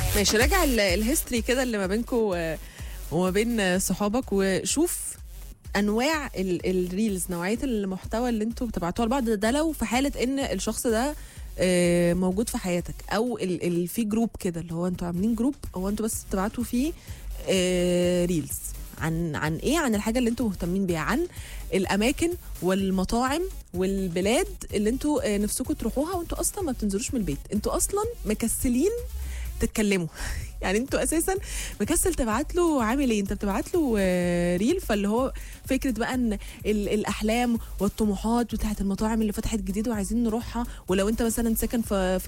ماشي راجع ال- الهيستوري كده اللي ما بينكم وما بين صحابك وشوف انواع ال- الريلز نوعيه المحتوى اللي انتوا بتبعتوها لبعض ده لو في حاله ان الشخص ده آه، موجود في حياتك او ال ال في جروب كده اللي هو انتوا عاملين جروب هو انتوا بس بتبعتوا فيه آه، ريلز عن عن ايه عن الحاجه اللي انتوا مهتمين بيها عن الاماكن والمطاعم والبلاد اللي انتوا آه، نفسكم تروحوها وانتوا اصلا ما بتنزلوش من البيت انتوا اصلا مكسلين تتكلموا يعني انتوا اساسا مكسل تبعت له عامل ايه انت بتبعت له آه، ريل فاللي هو فكره بقى ان ال- الاحلام والطموحات بتاعت المطاعم اللي فتحت جديد وعايزين نروحها ولو انت مثلا ساكن في في